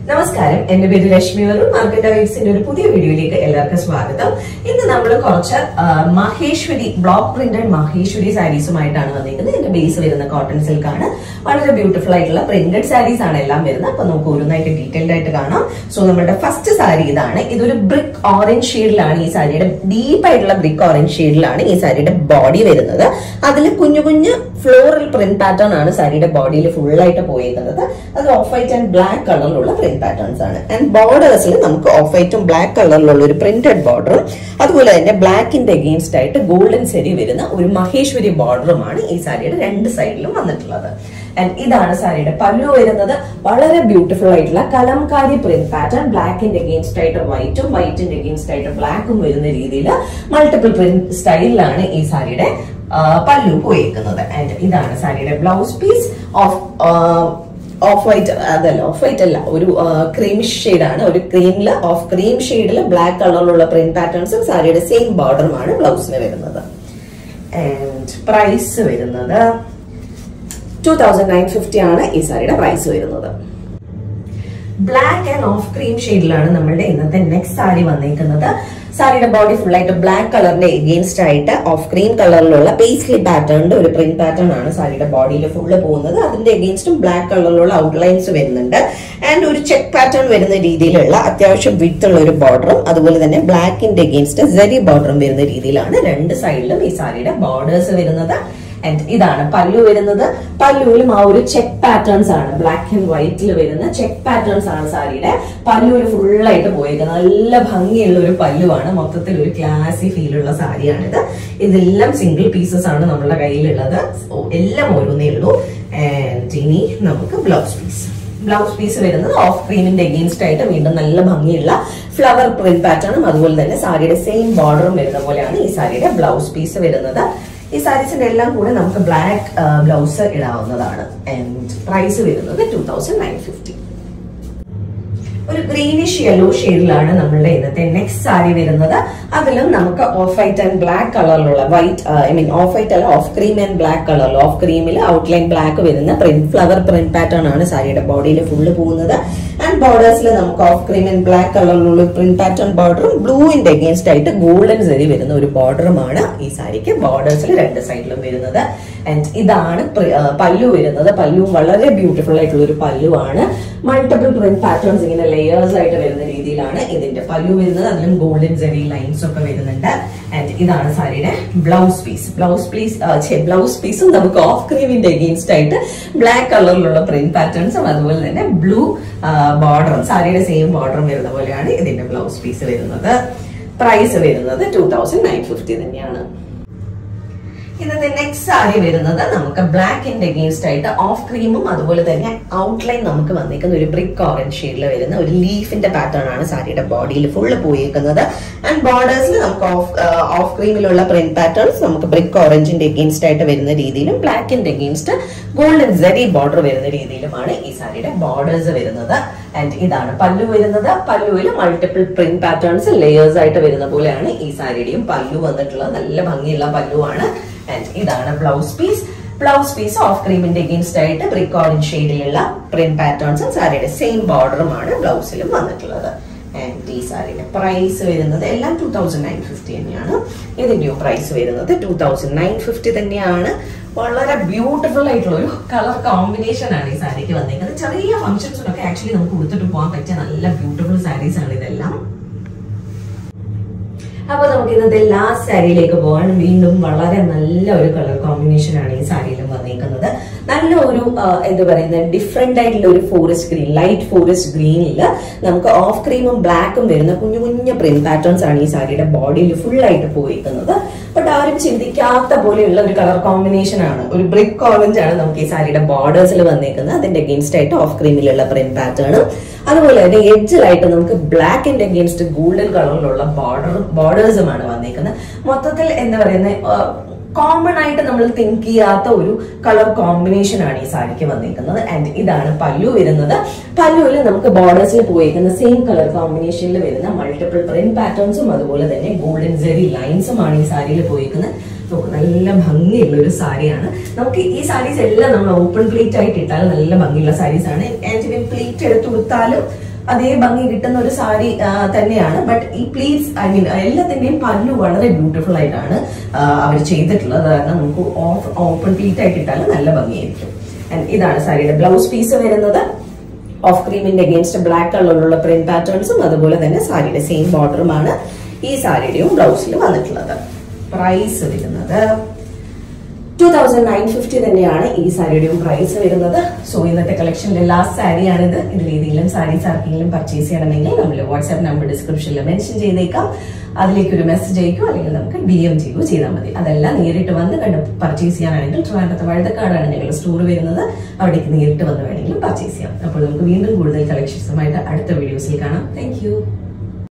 നമസ്കാരം എന്റെ പേര് ലക്ഷ്മി വരും മാർക്കറ്റ് വൈബ്സിന്റെ ഒരു പുതിയ വീഡിയോയിലേക്ക് എല്ലാവർക്കും സ്വാഗതം ഇന്ന് നമ്മൾ കുറച്ച് ആ, മഹേശ്വരി ബ്ലോക്ക് പ്രിന്റഡ് മഹേശ്വരി സാരീസുമായിട്ടാണ് വന്നിരിക്കുന്നത് ഇതിന്റെ ബേസ് വരുന്ന കോട്ടൺ സിൽക്ക് ആണ് വളരെ ബ്യൂട്ടിഫുൾ ആയിട്ടുള്ള പ്രിന്റഡ് സാരീസ് ആണ് എല്ലാം വരുന്നത് അപ്പൊ നമുക്ക് ഓരോന്നായിട്ട് ഡീറ്റെയിൽഡ് ആയിട്ട് കാണാം സോ നമ്മുടെ ഫസ്റ്റ് സാരി ഇതാണ് ഇതൊരു ബ്രിക്ക് ഓറഞ്ച് ഷെയ്ഡിലാണ് ഈ സാരിയുടെ ഡീപ്പ് ആയിട്ടുള്ള ബ്രിക്ക് ഓറഞ്ച് ഷെയ്ഡിലാണ് ഈ സാരിയുടെ ബോഡി വരുന്നത് അതിൽ കുഞ്ഞു കുഞ്ഞു ഫ്ലോറൽ പ്രിന്റ് പാറ്റേൺ ആണ് സാരിയുടെ ബോഡിയിൽ ഫുൾ ആയിട്ട് പോയിരിക്കുന്നത് അത് ഓഫ് വൈറ്റ് ആൻഡ് ബ്ലാക്ക് കളറിലുള്ള പ്രിന്റ് പാറ്റേൺസ് ആണ് ആൻഡ് ബോർഡേഴ്സിൽ നമുക്ക് ഓഫ് വൈറ്റും ബ്ലാക്ക് കളറിലുള്ള ഒരു പ്രിന്റഡ് ബോർഡറും അതുപോലെ തന്നെ ബ്ലാക്കിന്റെ അഗെയിൻസ്റ്റ് ആയിട്ട് ഗോൾഡൻ സെരി വരുന്ന ഒരു മഹേശ്വരി ബോർഡറുമാണ് ഈ സാരിയുടെ രണ്ട് സൈഡിലും വന്നിട്ടുള്ളത് ആൻഡ് ഇതാണ് സാരിയുടെ പല്ലു വരുന്നത് വളരെ ബ്യൂട്ടിഫുൾ ആയിട്ടുള്ള കലംകാരി പ്രിന്റ് പാറ്റേൺ ബ്ലാക്കിന്റെ അഗെയിൻസ്റ്റ് ആയിട്ട് വൈറ്റും വൈറ്റിന്റെ അഗെയിൻസ്റ്റ് ആയിട്ട് ബ്ലാക്കും വരുന്ന രീതിയിൽ മൾട്ടിപ്പിൾ പ്രിന്റ് സ്റ്റൈലിലാണ് ഈ സാരിയുടെ ആ, പല്ലു പോയേക്കുന്നത് ആൻഡ് ഇതാണ് സാരിയുടെ blouse piece off off white അതല്ല ഓഫ് വൈറ്റ് അല്ല ഒരു ക്രീം ആണ് ഒരു ക്രീമില് ഓഫ് ക്രീം ഷെയ്ഡിൽ ബ്ലാക്ക് കളറിലുള്ള പ്രിന്റ് പാറ്റേൺസും സാരിയുടെ സെയിം ബോർഡറുമാണ് ബ്ലൗസിന് വരുന്നത് ആൻഡ് പ്രൈസ് വരുന്നത് ടൂ തൗസൻഡ് നയൻ ഫിഫ്റ്റി ആണ് ഈ സാരിയുടെ പ്രൈസ് വരുന്നത് ബ്ലാക്ക് ആൻഡ് ഓഫ് ക്രീം ഷെയ്ഡിലാണ് നമ്മളുടെ ഇന്നത്തെ നെക്സ്റ്റ് സാരി വന്നിരിക്കുന്നത് സാരിയുടെ ബോഡി ഫുൾ ആയിട്ട് ബ്ലാക്ക് കളറിന്റെ എഗെയിൻസ്റ്റ് ആയിട്ട് ഓഫ് ക്രീം കളറിലുള്ള പേസ്ലി പാറ്റേണിന്റെ ഒരു പ്രിന്റ് പാറ്റേൺ ആണ് സാരിയുടെ ബോഡിയിൽ ഫുള്ള് പോകുന്നത് അതിന്റെ എഗെയിൻസ്റ്റും ബ്ലാക്ക് കളറിലുള്ള ഔട്ട്ലൈൻസ് വരുന്നുണ്ട് ആൻഡ് ഒരു ചെക്ക് പാറ്റേൺ വരുന്ന രീതിയിലുള്ള അത്യാവശ്യം വിത്ത് ഉള്ള ഒരു ബോർഡറും അതുപോലെ തന്നെ ബ്ലാക്കിന്റെ എഗെയിൻസ്റ്റ് സെരി ബോർഡറും വരുന്ന രീതിയിലാണ് രണ്ട് സൈഡിലും ഈ സാരിയുടെ ബോർഡേഴ്സ് വരുന്നത് ആൻഡ് ഇതാണ് പല്ലു വരുന്നത് പല്ലുവിലും ആ ഒരു ചെക്ക് പാറ്റേൺസ് ആണ് ബ്ലാക്ക് ആൻഡ് വൈറ്റിൽ വരുന്ന ചെക്ക് പാറ്റേൺസ് ആണ് സാരിയുടെ പല്ലുവിൽ full ആയിട്ട് പോയിരിക്കുന്നത് നല്ല ഭംഗിയുള്ള ഒരു പല്ലുവാണ് മൊത്തത്തിൽ ഒരു ക്ലാസി ഫീലുള്ള സാരിയാണിത് ഇതെല്ലാം സിംഗിൾ പീസസ് ആണ് നമ്മുടെ കയ്യിലുള്ളത് So, എല്ലാം ഓരോന്നേ ഉള്ളൂ ആൻഡ് ഇനി നമുക്ക് ബ്ലൗസ് പീസ് ബ്ലൗസ് പീസ് വരുന്നത് ഓഫ് ക്രീമിന്റെ എഗെയിൻസ്റ്റ് ആയിട്ട് വീണ്ടും നല്ല ഭംഗിയുള്ള ഫ്ലവർ പ്രിന്റ് പാറ്റേണും അതുപോലെ തന്നെ സാരിയുടെ സെയിം ബോർഡറും വരുന്ന പോലെയാണ് ഈ സാരിയുടെ ബ്ലൗസ് പീസ് വരുന്നത് ഈ സാരീസിന്റെ എല്ലാം കൂടെ നമുക്ക് ബ്ലാക്ക് ബ്ലൗസ് ഇടാവുന്നതാണ് ആൻഡ് പ്രൈസ് വരുന്നത് ടൂ തൗസൻഡ് നയൻ ഫിഫ്റ്റി ഒരു ഗ്രീനിഷ് യെല്ലോ ഷെയ്ഡിലാണ് നമ്മളുടെ ഇന്നത്തെ നെക്സ്റ്റ് സാരി വരുന്നത് അതിലും നമുക്ക് ഓഫ് വൈറ്റ് ആൻഡ് ബ്ലാക്ക് കളറിലുള്ള white I mean off white അല്ല ഓഫ് ക്രീം ആൻഡ് ബ്ലാക്ക് കളറിൽ ഓഫ് ക്രീമിൽ ഔട്ട്ലൈൻ ബ്ലാക്ക് വരുന്ന പ്രിന്റ് ഫ്ലവർ പ്രിന്റ് പാറ്റേൺ ആണ് സാരിയുടെ ബോഡിയിൽ ഫുള്ള് പോകുന്നത് ആൻഡ് ബോർഡേഴ്സിൽ നമുക്ക് ഓഫ് ക്രീം ആൻഡ് ബ്ലാക്ക് കളറിലുള്ള പ്രിന്റ് പാറ്റേൺ ബോർഡറും ബ്ലൂവിന്റെ അഗേൻസ്റ്റ് ആയിട്ട് ഗോൾഡൻ സെരി വരുന്ന ഒരു ബോർഡറുമാണ് ഈ സാരിക്ക് ബോർഡേഴ്സിൽ രണ്ട് സൈഡിലും വരുന്നത് ആൻഡ് ഇതാണ് പ്രി- ആ, പല്ലു വരുന്നത് പല്ലു വളരെ ബ്യൂട്ടിഫുൾ ആയിട്ടുള്ള ഒരു പല്ലുവാണ് മൾട്ടിപ്പിൾ പ്രിന്റ് പാറ്റേൺസ് ഇങ്ങനെ ലെയേഴ്സ് ആയിട്ട് വരുന്ന രീതിയിലാണ് ഇതിന്റെ പല്ലു വരുന്നത് അതിലും ഗോൾഡൻ സെറി ലൈൻസ് ഒക്കെ വരുന്നുണ്ട് ആൻഡ് ഇതാണ് സാരിയുടെ blouse piece blouse piece blouse പീസും നമുക്ക് ഓഫ് ക്രീമിന്റെ അഗെയിൻസ്റ്റ് ആയിട്ട് ബ്ലാക്ക് കളറിലുള്ള പ്രിന്റ് പാറ്റേൺസും അതുപോലെ തന്നെ ബ്ലൂ ബോർഡറും സാരിയുടെ സെയിം ബോർഡറും വരുന്ന പോലെയാണ് ഇതിന്റെ ബ്ലൗസ് പീസ് വരുന്നത് പ്രൈസ് വരുന്നത് ടൂ തൗസൻഡ് നയൻ ഫിഫ്റ്റി തന്നെയാണ് ഇന്നത്തെ നെക്സ്റ്റ് സാരി വരുന്നത് നമുക്ക് ബ്ലാക്കിന്റെ അഗെയിൻസ്റ്റ് ആയിട്ട് ഓഫ് ക്രീമും അതുപോലെ തന്നെ ഔട്ട്ലൈൻ നമുക്ക് വന്നിരിക്കുന്ന ഒരു ബ്രിക്ക് ഓറഞ്ച് ഷെയ്ഡിൽ വരുന്ന ഒരു ലീഫിന്റെ പാറ്റേൺ ആണ് സാരിയുടെ ബോഡിയിൽ ഫുള്ള് പോയിരിക്കുന്നത് ആൻഡ് ബോർഡേഴ്സിൽ നമുക്ക് ഓഫ് ഓഫ് ക്രീമിലുള്ള പ്രിന്റ് പാറ്റേൺസ് നമുക്ക് ബ്രിക്ക് ഓറഞ്ചിന്റെ അഗെയിൻസ്റ്റ് ആയിട്ട് വരുന്ന രീതിയിലും ബ്ലാക്കിന്റെ അഗെയിൻസ്റ്റ് ഗോൾഡൻ സെറി ബോർഡർ വരുന്ന രീതിയിലുമാണ് ഈ സാരിയുടെ ബോർഡേഴ്സ് വരുന്നത് ആൻഡ് ഇതാണ് പല്ലു വരുന്നത് പല്ലുവിൽ മൾട്ടിപ്പിൾ പ്രിന്റ് പാറ്റേൺസ് ലെയേഴ്സ് ആയിട്ട് വരുന്ന പോലെയാണ് ഈ സാരിയുടെയും പല്ലു വന്നിട്ടുള്ളത് നല്ല ഭംഗിയുള്ള പല്ലുവാണ് ആൻഡ് ഇതാണ് blouse piece blouse piece off ക്രീമിന്റെ അഗെയിൻസ്റ്റ് ആയിട്ട് ബ്രിക്ക് ഓറഞ്ച് ഷെയ്ഡിലുള്ള പ്രിന്റ് പാറ്റേൺസും സാരിയുടെ സെയിം ബോർഡറുമാണ് ബ്ലൗസിലും വന്നിട്ടുള്ളത് ആൻഡ് ഈ സാരിയുടെ പ്രൈസ് വരുന്നത് എല്ലാം ടൂ തൗസൻഡ് നയൻ ഫിഫ്റ്റി തന്നെയാണ് ഇതിന്റെയും പ്രൈസ് വരുന്നത് ടൂ തൗസൻഡ് നയൻ ഫിഫ്റ്റി തന്നെയാണ് വളരെ ബ്യൂട്ടിഫുൾ ആയിട്ടുള്ള ഒരു കളർ കോമ്പിനേഷൻ ആണ് ഈ സാരിക്ക് വന്നിരിക്കുന്നത് ചെറിയ ഫംഗ്ഷൻസിനൊക്കെ ആക്ച്വലി നമുക്ക് കൊടുത്തിട്ട് പോകാൻ പറ്റിയ നല്ല ബ്യൂട്ടിഫുൾ സാരീസ് ആണ് ഇതെല്ലാം അപ്പൊ നമുക്ക് ഇന്നത്തെ ലാസ്റ്റ് സാരിയിലേക്ക് പോകാൻ വീണ്ടും വളരെ നല്ല ഒരു കളർ കോമ്പിനേഷൻ ആണ് ഈ സാരിയിലും വന്നിരിക്കുന്നത് നല്ല ഒരു ആ, എന്താ പറയുന്നത് ഡിഫറെന്റ് ആയിട്ടുള്ള ഒരു ഫോറസ്റ്റ് ഗ്രീൻ ലൈറ്റ് ഫോറസ്റ്റ് ഗ്രീനിൽ നമുക്ക് ഓഫ് ക്രീമും ബ്ലാക്കും വരുന്ന കുഞ്ഞു കുഞ്ഞു പ്രിന്റ് പാറ്റേൺസ് ആണ് ഈ സാരിയുടെ ബോഡിയിൽ ഫുൾ ആയിട്ട് പോയിരിക്കുന്നത് ബട്ട് ആരും ചിന്തിക്കാത്ത പോലെയുള്ള ഒരു കളർ കോമ്പിനേഷൻ ആണ് ഒരു ബ്രിക്ക് ഓറഞ്ച് ആണ് നമുക്ക് ഈ സാരിയുടെ ബോർഡേഴ്സിൽ വന്നേക്കുന്നത് അതിന്റെ അഗേൻസ്റ്റ് ആയിട്ട് ഓഫ് ക്രീമിലുള്ള പ്രിന്റ് പാറ്റേണും അതുപോലെ തന്നെ എഡ്ജിലായിട്ട് നമുക്ക് ബ്ലാക്കിന്റെ അഗേൻസ്റ്റ് ഗോൾഡൻ കളറിലുള്ള ബോർഡർ ബോർഡേഴ്സുമാണ് വന്നേക്കുന്നത് മൊത്തത്തിൽ എന്താ പറയുന്നത് കോമൺ ആയിട്ട് നമ്മൾ തിങ്ക് ചെയ്യാത്ത ഒരു കളർ കോമ്പിനേഷൻ ആണ് ഈ സാരിക്ക് വന്നിരിക്കുന്നത് ആൻഡ് ഇതാണ് പല്ലു വരുന്നത് പല്ലുവിൽ നമുക്ക് ബോർഡേഴ്സിൽ പോയിരിക്കുന്ന സെയിം കളർ കോമ്പിനേഷനിൽ വരുന്ന മൾട്ടിപ്പിൾ പ്രിന്റ് പാറ്റേൺസും അതുപോലെ തന്നെ ഗോൾഡൻ സെറി ലൈൻസും ആണ് ഈ സാരിയിൽ പോയിരിക്കുന്നത് നോക്ക് നല്ല ഭംഗിയുള്ള ഒരു സാരിയാണ് നമുക്ക് ഈ സാരീസ് എല്ലാം നമ്മൾ ഓപ്പൺ പ്ലേറ്റ് ആയിട്ട് ഇട്ടാൽ നല്ല ഭംഗിയുള്ള സാരീസ് ആണ് ആൻഡ് ഇവൻ പ്ലേറ്റ് എടുത്ത് കൊടുത്താലും അതേ ഭംഗി കിട്ടുന്ന ഒരു സാരി ആ, തന്നെയാണ് ബട്ട് ഈ പ്ലീറ്റ്സ് ഐ മീൻ എല്ലാത്തിന്റെയും പല്ലു വളരെ ബ്യൂട്ടിഫുൾ ആയിട്ടാണ് അവർ ചെയ്തിട്ടുള്ളത് കാരണം നമുക്ക് ഓഫ് ഓപ്പൺ പ്ലീറ്റ് ആയിട്ട് ഇട്ടാലും നല്ല ഭംഗിയായിരിക്കും And ഇതാണ് സാരിയുടെ ബ്ലൗസ് പീസ് വരുന്നത് ഓഫ് ക്രീമിന്റെ അഗേൻസ്റ്റ് ബ്ലാക്ക് കളറിലുള്ള പ്രിന്റ് പാറ്റേൺസും അതുപോലെ തന്നെ സാരിയുടെ സെയിം ബോർഡറുമാണ് ഈ സാരിയുടെയും ബ്ലൗസിൽ വന്നിട്ടുള്ളത് പ്രൈസ് വരുന്നത് ടു തൗസൻഡ് നയൻ ഫിഫ്റ്റി തന്നെയാണ് ഈ സാരിയുടെയും പ്രൈസ് വരുന്നത് സോ ഇന്നത്തെ കളക്ഷനിലെ ലാസ്റ്റ് സാരിയാണിത് ഇതിൽ ഏതെങ്കിലും സാരീസ് ആർക്കെങ്കിലും പർച്ചേസ് ചെയ്യണമെങ്കിൽ നമ്മൾ വാട്സ്ആപ്പ് നമ്പർ ഡിസ്ക്രിപ്ഷനിൽ മെൻഷൻ ചെയ്തേക്കാം അതിലേക്ക് ഒരു മെസ്സേജ് അയക്കോ അല്ലെങ്കിൽ നമുക്ക് ഡി എം ചെയ്യുകയോ ചെയ്താൽ മതി അതെല്ലാം നേരിട്ട് വന്ന് കണ്ട് പർച്ചേസ് ചെയ്യാനാണെങ്കിൽ ട്രിവാൻഡ്രത്ത് വഴുതക്കാടാണ് ഞങ്ങളുടെ സ്റ്റോർ വരുന്നത് അവിടേക്ക് നേരിട്ട് വന്ന് വേണമെങ്കിലും പർച്ചേസ് ചെയ്യാം അപ്പോൾ നമുക്ക് വീണ്ടും കൂടുതൽ കളക്ഷൻസുമായിട്ട് അടുത്ത വീഡിയോസിൽ കാണാം താങ്ക്